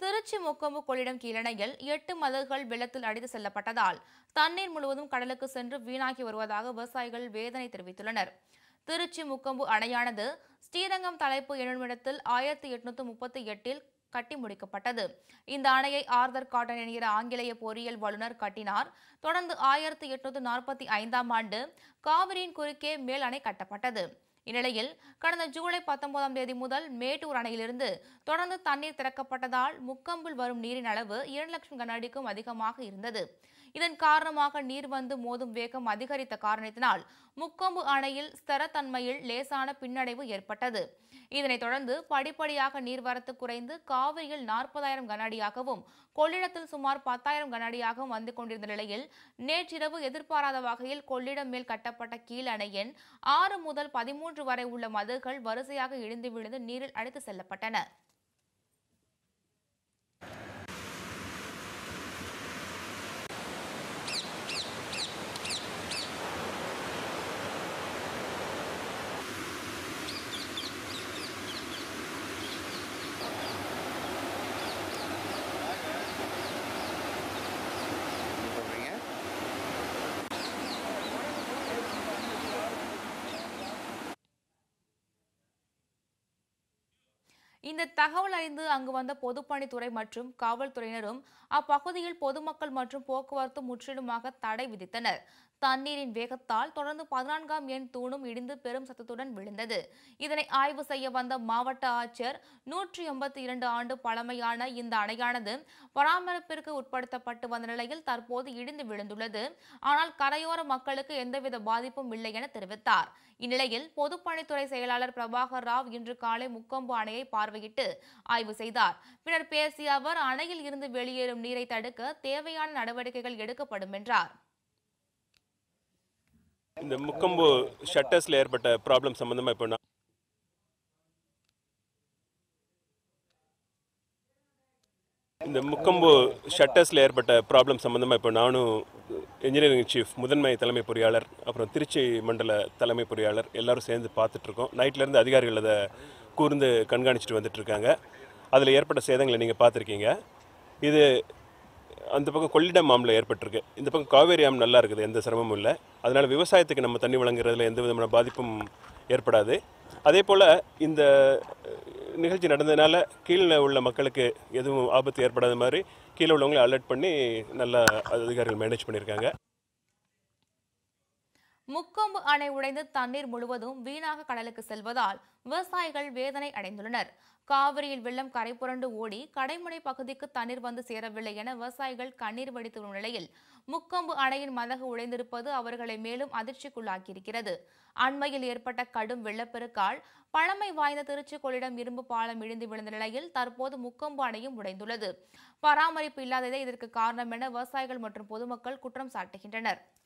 திருச்சி முக்கொம்பு கொள்ளிடம் கீழணையில் எட்டு மதகுகள் வெள்ளத்தில் அடித்து செல்லப்பட்டதால் தண்ணீர் முழுவதும் கடலுக்கு சென்று வீணாகி வருவதாக விவசாயிகள் வேதனை தெரிவித்துள்ளனர் திருச்சி முக்கொம்பு அணையானது ஸ்ரீரங்கம் தலைப்பு என்னுமிடத்தில் ஆயிரத்தி எட்நூத்தி முப்பத்தி எட்டில் கட்டி முடிக்கப்பட்டது இந்த அணையை ஆர்தர் காட்டன் என்கிற ஆங்கிலேய பொறியியல் வல்லுநர் கட்டினார் தொடர்ந்து ஆயிரத்தி எட்நூத்தி நாற்பத்தி ஐந்தாம் ஆண்டு காவிரியின் குறுக்கே மேல் அணை கட்டப்பட்டது இந்நிலையில் கடந்த ஜூலை பத்தொன்பதாம் தேதி முதல் மேட்டூர் அணையிலிருந்து தொடர்ந்து தண்ணீர் திறக்கப்பட்டதால் முக்கம்பில் வரும் நீரின் அளவு இரண்டு லட்சம் கன அடிக்கும் அதிகமாக இருந்தது இதன் காரணமாக நீர் வந்து மோதும் வேகம் அதிகரித்த காரணத்தினால் முக்கொம்பு அணையில் ஸ்திரத்தன்மையில் லேசான பின்னடைவு ஏற்பட்டது இதனைத் தொடர்ந்து படிப்படியாக நீர்வரத்து குறைந்து காவிரியில் நாற்பதாயிரம் கன அடியாகவும் கொள்ளிடத்தில் சுமார் பத்தாயிரம் கன அடியாகவும் வந்து கொண்டிருந்த நிலையில் நேற்றிரவு எதிர்பாராத வகையில் கொள்ளிடம் மேல் கட்டப்பட்ட கீழ் அணையின் ஆறு முதல் பதிமூன்று வரை உள்ள மதுகள் வரிசையாக இடிந்து விழுந்து நீரில் அடித்து செல்லப்பட்டன சொல்றீங்க இந்த தகவல் அறிந்து அங்கு வந்த பொதுப்பணித்துறை மற்றும் காவல்துறையினரும் அப்பகுதியில் பொதுமக்கள் மற்றும் போக்குவரத்து முற்றிலுமாக தடை விதித்தனர் தண்ணீரின் வேகத்தால் தொடர்ந்து பதினான்காம் எண் தூணும் இடிந்து பெரும் சத்தத்துடன் விழுந்தது இதனை ஆய்வு செய்ய வந்த மாவட்ட ஆட்சியர் நூற்றி எண்பத்தி இரண்டு ஆண்டு பழமையான இந்த அணையானது பராமரிப்பிற்கு உட்படுத்தப்பட்டு வந்த நிலையில் தற்போது இடிந்து விழுந்துள்ளது ஆனால் கரையோர மக்களுக்கு எந்தவித பாதிப்பும் இல்லை என தெரிவித்தார் இந்நிலையில் பொதுப்பணித்துறை செயலாளர் பிரபாகர் ராவ் இன்று காலை முக்கொம்பு அணையை பார்வையிட்டு ஆய்வு செய்தார் பின்னர் பேசிய அவர் அணையில் இருந்து வெளியேறும் நீரை தடுக்க தேவையான நடவடிக்கைகள் எடுக்கப்படும் என்றார் இந்த முக்கொம்பு ஷட்டர்ஸில் ஏற்பட்ட ப்ராப்ளம் சம்மந்தமாக இப்போ நான் இந்த முக்கொம்பு ஷட்டர்ஸில் ஏற்பட்ட ப்ராப்ளம் சம்மந்தமாக இப்போ நானும் இன்ஜினியரிங் சீஃப் முதன்மை தலைமை பொறியாளர் அப்புறம் திருச்சி மண்டல தலைமை பொறியாளர் எல்லாரும் சேர்ந்து பார்த்துட்ருக்கோம் நைட்லேருந்து அதிகாரிகள் அதை கூர்ந்து கண்காணிச்சிட்டு வந்துட்டுருக்காங்க அதில் ஏற்பட்ட சேதங்களை நீங்கள் பார்த்துருக்கீங்க இது அந்த பக்கம் கொள்ளிடம் ஆமில் ஏற்பட்டிருக்கு இந்த பக்கம் காவேரி ஆம் நல்லா இருக்குது எந்த சிரமமும் இல்லை அதனால் விவசாயத்துக்கு நம்ம தண்ணி வழங்குறதுல எந்த விதமான பாதிப்பும் ஏற்படாது அதே போல் இந்த அஹ், நிகழ்ச்சி நடந்ததுனால கீழே உள்ள மக்களுக்கு எதுவும் ஆபத்து ஏற்படாத மாதிரி கீழே உள்ளவங்களை அலர்ட் பண்ணி நல்லா அதிகாரிகள் மேனேஜ் பண்ணியிருக்காங்க முக்கொம்பு அணை உடைந்து தண்ணீர் முழுவதும் வீணாக கடலுக்கு செல்வதால் விவசாயிகள் வேதனை அடைந்துள்ளனர் காவிரியில் வெள்ளம் கரை புரண்டு ஓடி கடைமுனை பகுதிக்கு தண்ணீர் வந்து சேரவில்லை என விவசாயிகள் கண்ணீர் வடித்து வரும் நிலையில் முக்கொம்பு அணையின் மதகு உடைந்திருப்பது அவர்களை மேலும் அதிர்ச்சிக்குள்ளாக்கியிருக்கிறது அண்மையில் ஏற்பட்ட கடும் வெள்ளப்பெருக்கால் பழமை வாய்ந்த திருச்சி கொள்ளிடம் இரும்பு பாலம் இடிந்து விழுந்த நிலையில் தற்போது முக்கொம்பு அணையும் உடைந்துள்ளது பராமரிப்பு இல்லாததே இதற்கு காரணம் என விவசாயிகள் மற்றும் பொதுமக்கள் குற்றம் சாட்டுகின்றனர்